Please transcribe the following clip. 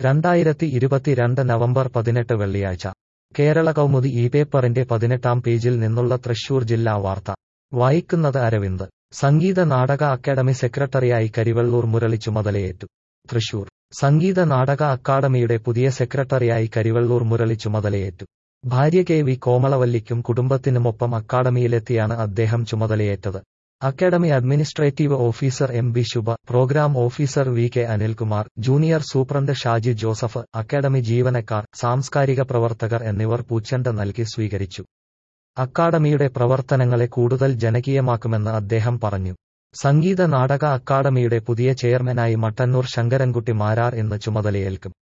രണ്ടായിരത്തി ഇരുപത്തിരണ്ട് നവംബർ പതിനെട്ട് വെള്ളിയാഴ്ച കേരള കൗമുദി ഈ പേപ്പറിന്റെ പതിനെട്ടാം പേജിൽ നിന്നുള്ള തൃശൂർ ജില്ലാ വാർത്ത വായിക്കുന്നത് അരവിന്ദ് സംഗീത നാടക അക്കാദമി സെക്രട്ടറിയായി കരിവള്ളൂർ മുരളി ചുമതലയേറ്റു തൃശൂർ സംഗീത നാടക അക്കാദമിയുടെ പുതിയ സെക്രട്ടറിയായി കരിവള്ളൂർ മുരളി ചുമതലയേറ്റു ഭാര്യ കെ വി കോമളവല്ലിക്കും കുടുംബത്തിനുമൊപ്പം അക്കാദമിയിലെത്തിയാണ് അദ്ദേഹം ചുമതലയേറ്റത് academy administrative officer M B Shubha programme officer V K Anilkumar junior superintendent Shaji Joseph academy ജീവനക്കാർ സാംസ്കാരിക പ്രവർത്തകർ എന്നിവർ പൂച്ചെണ്ട നൽകി സ്വീകരിച്ചു അക്കാദമിയുടെ പ്രവർത്തനങ്ങളെ കൂടുതൽ ജനകീയമാക്കുമെന്ന് അദ്ദേഹം പറഞ്ഞു സംഗീത നാടക അക്കാദമിയുടെ പുതിയ ചെയർമാനായി മട്ടന്നൂർ ശങ്കരൻകുട്ടി മാരാർ ഇന്ന് ചുമതലയേൽക്കും